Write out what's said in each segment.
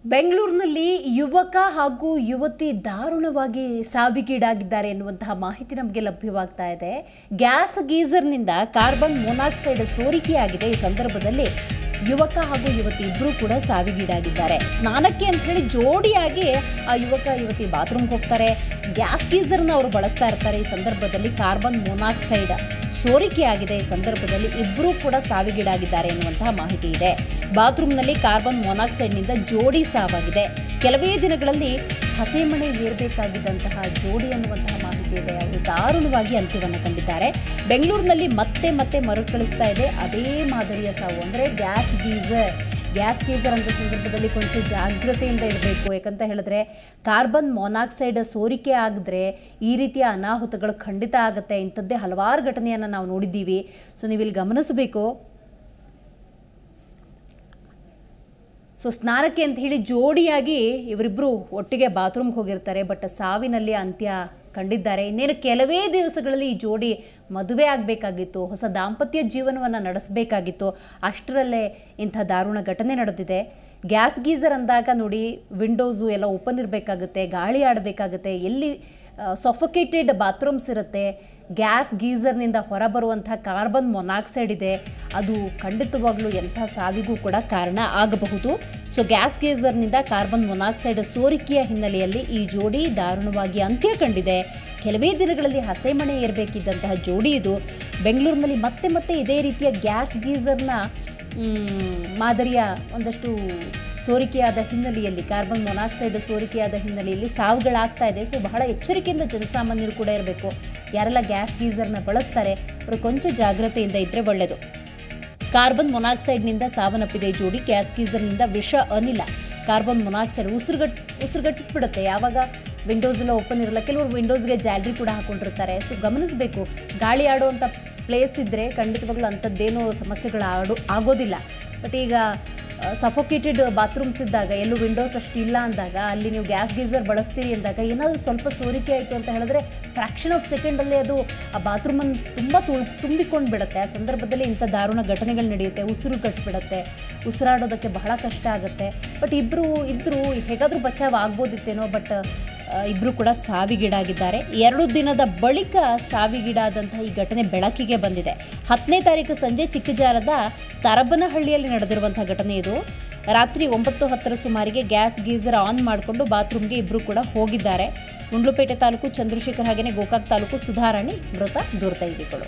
ಬೆಂಗಳೂರಿನಲ್ಲಿ ಯುವಕ ಹಾಗೂ ಯುವತಿ ದಾರುಣವಾಗಿ ಸಾವಿಗೀಡಾಗಿದ್ದಾರೆ ಎನ್ನುವಂತಹ ಮಾಹಿತಿ ನಮಗೆ ಲಭ್ಯವಾಗ್ತಾ ಇದೆ ಗ್ಯಾಸ್ ಗೀಸರ್ನಿಂದ ಕಾರ್ಬನ್ ಮೊನಾಕ್ಸೈಡ್ ಸೋರಿಕೆಯಾಗಿದೆ ಈ ಸಂದರ್ಭದಲ್ಲಿ ಯುವಕ ಹಾಗೂ ಯುವತಿ ಇಬ್ಬರು ಕೂಡ ಸಾವಿಗೀಡಾಗಿದ್ದಾರೆ ಸ್ನಾನಕ್ಕೆ ಅಂತ ಹೇಳಿ ಜೋಡಿಯಾಗಿ ಆ ಯುವಕ ಯುವತಿ ಬಾತ್ರೂಮ್ಗೆ ಹೋಗ್ತಾರೆ ಗ್ಯಾಸ್ ಗೀಸರ್ನ ಅವರು ಬಳಸ್ತಾ ಇರ್ತಾರೆ ಈ ಸಂದರ್ಭದಲ್ಲಿ ಕಾರ್ಬನ್ ಮೊನಾಕ್ಸೈಡ್ ಸೋರಿಕೆಯಾಗಿದೆ ಈ ಸಂದರ್ಭದಲ್ಲಿ ಇಬ್ಬರೂ ಕೂಡ ಸಾವಿಗೀಡಾಗಿದ್ದಾರೆ ಎನ್ನುವಂತಹ ಮಾಹಿತಿ ಇದೆ ಬಾತ್ರೂಮ್ನಲ್ಲಿ ಕಾರ್ಬನ್ ಮೊನಾಕ್ಸೈಡ್ನಿಂದ ಜೋಡಿ ಸಾವಾಗಿದೆ ಕೆಲವೇ ದಿನಗಳಲ್ಲಿ ಹಸೆಮಣೆ ಏರಬೇಕಾಗಿದ್ದಂತಹ ಜೋಡಿ ಅನ್ನುವಂತಹ ಮಾಹಿತಿ ಇದೆ ಅವರು ದಾರುಣವಾಗಿ ಅಂತ್ಯವನ್ನು ಕಂಡಿದ್ದಾರೆ ಬೆಂಗಳೂರಿನಲ್ಲಿ ಮತ್ತೆ ಮತ್ತೆ ಮರುಕಳಿಸ್ತಾ ಇದೆ ಅದೇ ಮಾದರಿಯ ಸಾವು ಅಂದರೆ ಗ್ಯಾಸ್ ಗೀಸರ್ ಗ್ಯಾಸ್ ಗೀಸರ್ ಅಂತ ಸಂದರ್ಭದಲ್ಲಿ ಕೊಂಚ ಜಾಗ್ರತೆಯಿಂದ ಇರಬೇಕು ಯಾಕಂತ ಹೇಳಿದ್ರೆ ಕಾರ್ಬನ್ ಮೊನಾಕ್ಸೈಡ್ ಸೋರಿಕೆ ಆಗಿದ್ರೆ ಈ ರೀತಿಯ ಅನಾಹುತಗಳು ಖಂಡಿತ ಆಗುತ್ತೆ ಇಂಥದ್ದೇ ಹಲವಾರು ಘಟನೆಯನ್ನು ನಾವು ನೋಡಿದ್ದೀವಿ ಸೊ ನೀವು ಇಲ್ಲಿ ಗಮನಿಸಬೇಕು ಸೊ ಸ್ನಾನಕ್ಕೆ ಅಂತ ಹೇಳಿ ಜೋಡಿಯಾಗಿ ಇವರಿಬ್ಬರು ಒಟ್ಟಿಗೆ ಬಾತ್ರೂಮ್ಗೆ ಹೋಗಿರ್ತಾರೆ ಬಟ್ ಸಾವಿನಲ್ಲಿ ಅಂತ್ಯ ಕಂಡಿದ್ದಾರೆ ಇನ್ನೇನು ಕೆಲವೇ ದಿವಸಗಳಲ್ಲಿ ಈ ಜೋಡಿ ಮದುವೆ ಆಗಬೇಕಾಗಿತ್ತು ಹೊಸ ದಾಂಪತ್ಯ ಜೀವನವನ್ನು ನಡೆಸಬೇಕಾಗಿತ್ತು ಅಷ್ಟರಲ್ಲೇ ಇಂಥ ದಾರುಣ ಘಟನೆ ನಡೆದಿದೆ ಗ್ಯಾಸ್ ಗೀಸರ್ ಅಂದಾಗ ನೋಡಿ ವಿಂಡೋಸು ಎಲ್ಲ ಓಪನ್ ಇರಬೇಕಾಗುತ್ತೆ ಗಾಳಿ ಆಡಬೇಕಾಗುತ್ತೆ ಎಲ್ಲಿ ಸೊಫೊಕೇಟೆಡ್ ಬಾತ್ರೂಮ್ಸ್ ಇರುತ್ತೆ ಗ್ಯಾಸ್ ಗೀಸರ್ನಿಂದ ಹೊರಬರುವಂಥ ಕಾರ್ಬನ್ ಮೊನಾಕ್ಸೈಡ್ ಇದೆ ಅದು ಖಂಡಿತವಾಗ್ಲೂ ಎಂಥ ಸಾವಿಗೂ ಕೂಡ ಕಾರಣ ಆಗಬಹುದು ಸೊ ಗ್ಯಾಸ್ ಗೀಸರ್ನಿಂದ ಕಾರ್ಬನ್ ಮೊನಾಕ್ಸೈಡ್ ಸೋರಿಕೆಯ ಹಿನ್ನೆಲೆಯಲ್ಲಿ ಈ ಜೋಡಿ ದಾರುಣವಾಗಿ ಅಂತ್ಯ ಕಂಡಿದೆ ಕೆಲವೇ ದಿನಗಳಲ್ಲಿ ಹಸೆಮಣೆ ಏರಬೇಕಿದ್ದಂತಹ ಜೋಡಿ ಇದು ಬೆಂಗಳೂರಿನಲ್ಲಿ ಮತ್ತೆ ಮತ್ತೆ ಇದೇ ರೀತಿಯ ಗ್ಯಾಸ್ ಗೀಸರ್ನ ಮ್, ಮಾದರಿಯ ಒಂದಷ್ಟು ಸೋರಿಕೆಯಾದ ಹಿನ್ನೆಲೆಯಲ್ಲಿ ಕಾರ್ಬನ್ ಮೊನಾಕ್ಸೈಡ್ ಸೋರಿಕೆಯಾದ ಹಿನ್ನೆಲೆಯಲ್ಲಿ ಸಾವುಗಳಾಗ್ತಾ ಇದೆ ಸೊ ಬಹಳ ಎಚ್ಚರಿಕೆಯಿಂದ ಜನಸಾಮಾನ್ಯರು ಕೂಡ ಇರಬೇಕು ಯಾರೆಲ್ಲ ಗ್ಯಾಸ್ ಗೀಸರ್ನ ಬಳಸ್ತಾರೆ ಅವರು ಕೊಂಚ ಜಾಗ್ರತೆಯಿಂದ ಇದ್ದರೆ ಒಳ್ಳೆಯದು ಕಾರ್ಬನ್ ಮೊನಾಕ್ಸೈಡ್ನಿಂದ ಸಾವನ್ನಪ್ಪಿದೆ ಈ ಜೋಡಿ ಗ್ಯಾಸ್ ಗೀಸರ್ನಿಂದ ವಿಷ ಅನಿಲ ಕಾರ್ಬನ್ ಮೊನಾಕ್ಸೈಡ್ ಉಸಿರುಗಟ್ ಉಸಿರುಗಟ್ಟಿಸ್ಬಿಡುತ್ತೆ ಯಾವಾಗ ವಿಂಡೋಸ್ ಎಲ್ಲ ಓಪನ್ ಇರಲ್ಲ ಕೆಲವರು ವಿಂಡೋಸ್ಗೆ ಜಾಲ್ರಿ ಕೂಡ ಹಾಕೊಂಡಿರ್ತಾರೆ ಸೊ ಗಮನಿಸಬೇಕು ಗಾಳಿ ಆಡುವಂಥ ಪ್ಲೇಸ್ ಇದ್ದರೆ ಖಂಡಿತವಾಗ್ಲೂ ಅಂಥದ್ದೇನೂ ಸಮಸ್ಯೆಗಳು ಆಡೋ ಆಗೋದಿಲ್ಲ ಬಟ್ ಈಗ ಸಫೋಕೇಟೆಡ್ ಬಾತ್ರೂಮ್ಸ್ ಇದ್ದಾಗ ಎಲ್ಲೂ ವಿಂಡೋಸ್ ಅಷ್ಟು ಇಲ್ಲ ಅಂದಾಗ ಅಲ್ಲಿ ನೀವು ಗ್ಯಾಸ್ ಗೀಸರ್ ಬಳಸ್ತೀರಿ ಅಂದಾಗ ಏನಾದರೂ ಸ್ವಲ್ಪ ಸೋರಿಕೆ ಆಯಿತು ಅಂತ ಹೇಳಿದ್ರೆ ಫ್ರ್ಯಾಕ್ಷನ್ ಆಫ್ ಸೆಕೆಂಡಲ್ಲೇ ಅದು ಆ ಬಾತ್ರೂಮನ್ನು ತುಂಬ ತುಳ್ ತುಂಬಿಕೊಂಡು ಬಿಡುತ್ತೆ ಆ ಸಂದರ್ಭದಲ್ಲಿ ಇಂಥ ದಾರುಣ ಘಟನೆಗಳು ನಡೆಯುತ್ತೆ ಉಸಿರು ಕಟ್ಟಿಬಿಡುತ್ತೆ ಉಸಿರಾಡೋದಕ್ಕೆ ಬಹಳ ಕಷ್ಟ ಆಗುತ್ತೆ ಬಟ್ ಇಬ್ಬರು ಇದ್ದರೂ ಹೇಗಾದರೂ ಬಚಾವ್ ಆಗ್ಬೋದಿತ್ತೇನೋ ಬಟ್ ಇಬ್ಬರು ಕೂಡ ಸಾವಿಗೀಡಾಗಿದ್ದಾರೆ ಎರಡು ದಿನದ ಬಳಿಕ ಸಾವಿಗೀಡಾದಂತಹ ಈ ಘಟನೆ ಬೆಳಕಿಗೆ ಬಂದಿದೆ ಹತ್ತನೇ ತಾರೀಕು ಸಂಜೆ ಚಿಕ್ಕಜಾರದ ತರಬನಹಳ್ಳಿಯಲ್ಲಿ ನಡೆದಿರುವಂತಹ ಘಟನೆ ಇದು ರಾತ್ರಿ ಒಂಬತ್ತು ಹತ್ತರ ಸುಮಾರಿಗೆ ಗ್ಯಾಸ್ ಗೀಸರ್ ಆನ್ ಮಾಡಿಕೊಂಡು ಬಾತ್ರೂಮ್ಗೆ ಇಬ್ಬರು ಕೂಡ ಹೋಗಿದ್ದಾರೆ ಗುಂಡ್ಲುಪೇಟೆ ತಾಲೂಕು ಚಂದ್ರಶೇಖರ್ ಹಾಗೆಯೇ ಗೋಕಾಕ್ ತಾಲೂಕು ಸುಧಾರಾಣಿ ಮೃತ ದುರ್ದೈವಿಗಳು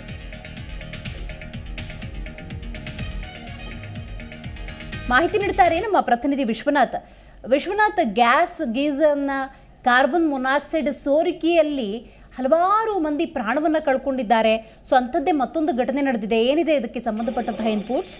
ಮಾಹಿತಿ ನೀಡ್ತಾರೆ ನಮ್ಮ ಪ್ರತಿನಿಧಿ ವಿಶ್ವನಾಥ್ ವಿಶ್ವನಾಥ್ ಗ್ಯಾಸ್ ಗೀಸರ್ನ ಕಾರ್ಬನ್ ಮೊನಾಕ್ಸೈಡ್ ಸೋರಿಕೆಯಲ್ಲಿ ಹಲವಾರು ಮಂದಿ ಪ್ರಾಣವನ್ನು ಕಳ್ಕೊಂಡಿದ್ದಾರೆ ಸೊ ಅಂಥದ್ದೇ ಮತ್ತೊಂದು ಘಟನೆ ನಡೆದಿದೆ ಏನಿದೆ ಇದಕ್ಕೆ ಸಂಬಂಧಪಟ್ಟಂತಹ ಇನ್ಪುಟ್ಸ್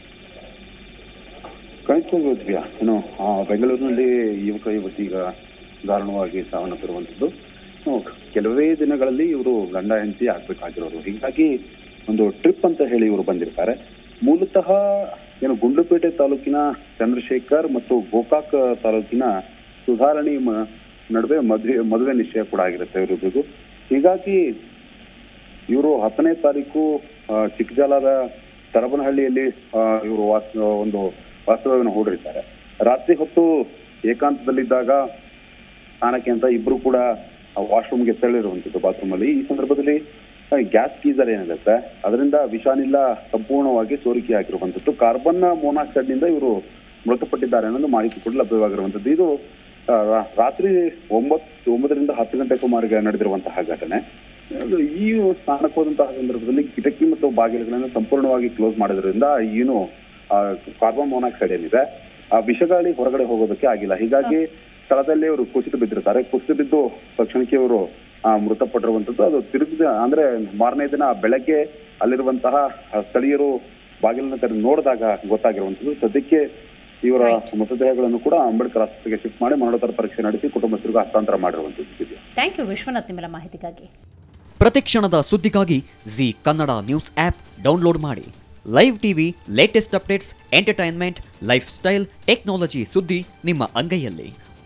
ಕಾಣಿಸ್ಕೊಳ್ಬೋದ್ವಿಯಾ ಏನು ಆ, ಬೆಂಗಳೂರಿನಲ್ಲಿ ಯುವಕ ಯುವತಿ ಈಗ ದಾರುಣವಾಗಿ ಸಾವನ್ನಪ್ಪಿರುವಂಥದ್ದು ಏನು, ಕೆಲವೇ ದಿನಗಳಲ್ಲಿ ಇವರು ಗಂಡ ಹೆಂಡತಿ ಆಗ್ಬೇಕಾಗಿರೋರು ಹೀಗಾಗಿ ಒಂದು ಟ್ರಿಪ್ ಅಂತ ಹೇಳಿ ಇವರು ಬಂದಿರ್ತಾರೆ ಮೂಲತಃ ಏನು ಗುಂಡ್ಲುಪೇಟೆ ತಾಲೂಕಿನ ಚಂದ್ರಶೇಖರ್ ಮತ್ತು ಗೋಕಾಕ್ ತಾಲೂಕಿನ ಸುಧಾರಣಿ ಮ- ನಡುವೆ ಮದುವೆ ಮದುವೆ ನಿಶ್ಚಯ ಕೂಡ ಆಗಿರುತ್ತೆ ಇವರಿಬ್ಬರಿಗೂ ಹೀಗಾಗಿ ಇವರು ಹತ್ತನೇ ತಾರೀಕು ಆ, ಚಿಕ್ಕಜಾಲದ ತರಬನಹಳ್ಳಿಯಲ್ಲಿ ಇವರು ವಾಸ ಒಂದು ವಾಸ್ತವ್ಯವನ್ನು ಹೂಡಿರ್ತಾರೆ ರಾತ್ರಿ ಹೊತ್ತು ಏಕಾಂತದಲ್ಲಿದ್ದಾಗ ಸ್ನಾನಕ್ಕೆ ಅಂತ ಇಬ್ರು ಕೂಡ ವಾಶ್ರೂಮ್ಗೆ ತೆರಳಿರುವಂಥದ್ದು ಬಾತ್ರೂಮ್ ಅಲ್ಲಿ ಈ ಸಂದರ್ಭದಲ್ಲಿ ಗ್ಯಾಸ್ ಗೀಸರ್ ಏನಿರುತ್ತೆ ಅದರಿಂದ ವಿಷಾನಿಲ್ಲ ಸಂಪೂರ್ಣವಾಗಿ ಸೋರಿಕೆ ಆಗಿರುವಂಥದ್ದು ಕಾರ್ಬನ್ ಮೊನಾಕ್ಸೈಡ್ ನಿಂದ ಇವರು ಮೃತಪಟ್ಟಿದ್ದಾರೆ ಅನ್ನೋದು ಮಾಹಿತಿ ಕೂಡ ಲಭ್ಯವಾಗಿರುವಂಥದ್ದು ಇದು ಆ, ರಾ- ರಾತ್ರಿ ಒಂಬತ್ತು ಒಂಬತ್ತರಿಂದ ಹತ್ತು ಗಂಟೆ ಸುಮಾರಿಗೆ ನಡೆದಿರುವಂತಹ ಘಟನೆ ಅದು ಈ ಸ್ನಾನಕ್ಕೆ ಹೋದಂತಹ ಸಂದರ್ಭದಲ್ಲಿ ಕಿಟಕಿ ಮತ್ತು ಬಾಗಿಲುಗಳನ್ನು ಸಂಪೂರ್ಣವಾಗಿ ಕ್ಲೋಸ್ ಮಾಡೋದ್ರಿಂದ ಏನು ಕಾರ್ಬನ್ ಮೊನಾಕ್ಸೈಡ್ ಏನಿದೆ ಆ ವಿಷಗಾಳಿ ಹೊರಗಡೆ ಹೋಗೋದಕ್ಕೆ ಆಗಿಲ್ಲ ಹೀಗಾಗಿ ಸ್ಥಳದಲ್ಲಿ ಅವರು ಕುಸಿದು ಬಿದ್ದಿರ್ತಾರೆ ಕುಸಿದು ಬಿದ್ದು ತಕ್ಷಣಕ್ಕೆ ಅವರು ಆ, ಮೃತಪಟ್ಟಿರುವಂತದ್ದು ಅದು ತಿರುಗಿದ ಅಂದ್ರೆ ಮಾರನೇ ದಿನ ಬೆಳಗ್ಗೆ ಅಲ್ಲಿರುವಂತಹ ಆ, ಸ್ಥಳೀಯರು ಬಾಗಿಲನ್ನು ತೆರೆದು ನೋಡಿದಾಗ ಗೊತ್ತಾಗಿರುವಂತದ್ದು ಸದ್ಯಕ್ಕೆ ಇವರ ಮೃತದೇಹಗಳನ್ನು ಕೂಡ ಅಂಬೇಡ್ಕರ್ ಆಸ್ಪತ್ರೆಗೆ ಶಿಫ್ಟ್ ಮಾಡಿ ಮರಣೋತ್ತರ ಪರೀಕ್ಷೆ ನಡೆಸಿ ಕುಟುಂಬಸ್ಥರಿಗೆ ಹಸ್ತಾಂತರ ಮಾಡಿರುವಂತದ್ದು ಇದೆ ಥ್ಯಾಂಕ್ ಯು ವಿಶ್ವನಾಥ್ ನಿಮ್ಮೆಲ್ಲ ಮಾಹಿತಿಗಾಗಿ ಪ್ರತಿಕ್ಷಣದ ಸುದ್ದಿಗಾಗಿ Zee Kannada news app download ಮಾಡಿ live TV latest updates entertainment lifestyle technology ಸುದ್ದಿ ನಿಮ್ಮ ಅಂಗೈಯಲ್ಲಿ